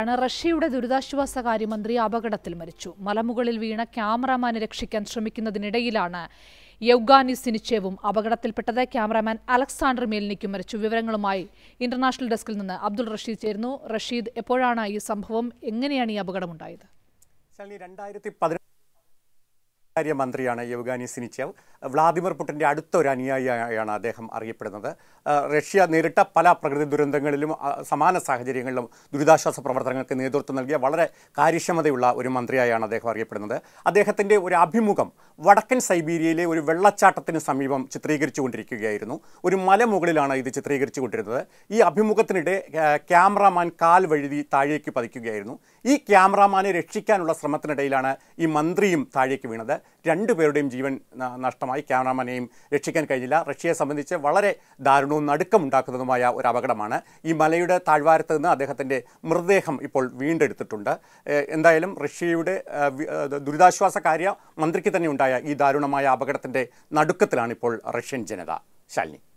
ആണ് റഷ്യയുടെ ദുരിതാശ്വാസ കാര്യമന്ത്രി അപകടത്തിൽ മരിച്ചു മലമുകളിൽ വീണ ക്യാമറാമാനെ രക്ഷിക്കാൻ ശ്രമിക്കുന്നതിനിടയിലാണ് യൗഗാനി സിനിച്ചേവും അപകടത്തിൽപ്പെട്ടത് ക്യാമറാമാൻ അലക്സാണ്ടർ മേലിനിക്കും മരിച്ചു വിവരങ്ങളുമായി ഇന്റർനാഷണൽ ഡെസ്കിൽ നിന്ന് അബ്ദുൾ റഷീദ് ചേരുന്നു റഷീദ് എപ്പോഴാണ് ഈ സംഭവം എങ്ങനെയാണ് ഈ അപകടമുണ്ടായത് ശാലിനി രണ്ടായിരത്തി പതിനെട്ട് കാര്യമന്ത്രിയാണ് യവ്ഗാനി സിനിച്ചേവ് വ്ളാദിമിർ പുടിൻ്റെ അടുത്ത ഒരു അനുയായിയാണ് അദ്ദേഹം അറിയപ്പെടുന്നത് ആ, റഷ്യ നേരിട്ട പല പ്രകൃതി ദുരന്തങ്ങളിലും ആ, സമാന സാഹചര്യങ്ങളിലും ദുരിതാശ്വാസ പ്രവർത്തനങ്ങൾക്ക് നേതൃത്വം നൽകിയ വളരെ കാര്യക്ഷമതയുള്ള ഒരു മന്ത്രിയായാണ് അദ്ദേഹം അറിയപ്പെടുന്നത് അദ്ദേഹത്തിൻ്റെ ഒരു അഭിമുഖം വടക്കൻ സൈബീരിയയിലെ ഒരു വെള്ളച്ചാട്ടത്തിന് സമീപം ചിത്രീകരിച്ചുകൊണ്ടിരിക്കുകയായിരുന്നു ഒരു മലമുകളിലാണ് ഇത് ചിത്രീകരിച്ചുകൊണ്ടിരുന്നത് ഈ അഭിമുഖത്തിനിടെ ആ, ക്യാമറാമാൻ കാൽ വഴുതി താഴേക്ക് പതിക്കുകയായിരുന്നു ഈ ക്യാമറാമാനെ രക്ഷിക്കാനുള്ള ശ്രമത്തിനിടയിലാണ് ഈ മന്ത്രിയും താഴേക്ക് വീണത് രണ്ടുപേരുടെയും ജീവൻ ന- നഷ്ടമായി ക്യാമറാമാനെയും രക്ഷിക്കാൻ കഴിഞ്ഞില്ല റഷ്യയെ സംബന്ധിച്ച് വളരെ ദാരുണവും നടുക്കമുണ്ടാക്കുന്നതുമായ ഒരു അപകടമാണ് ഈ മലയുടെ താഴ്വാരത്ത് നിന്ന് അദ്ദേഹത്തിൻ്റെ മൃതദേഹം ഇപ്പോൾ വീണ്ടെടുത്തിട്ടുണ്ട് ഏഹ് എന്തായാലും റഷ്യയുടെ ഏഹ് വി- ഏഹ് ദുരിതാശ്വാസ കാര്യ മന്ത്രിക്ക് തന്നെ ഉണ്ടായ ഈ ദാരുണമായ അപകടത്തിൻ്റെ നടുക്കത്തിലാണ് ഇപ്പോൾ റഷ്യൻ ജനത ശാലിനി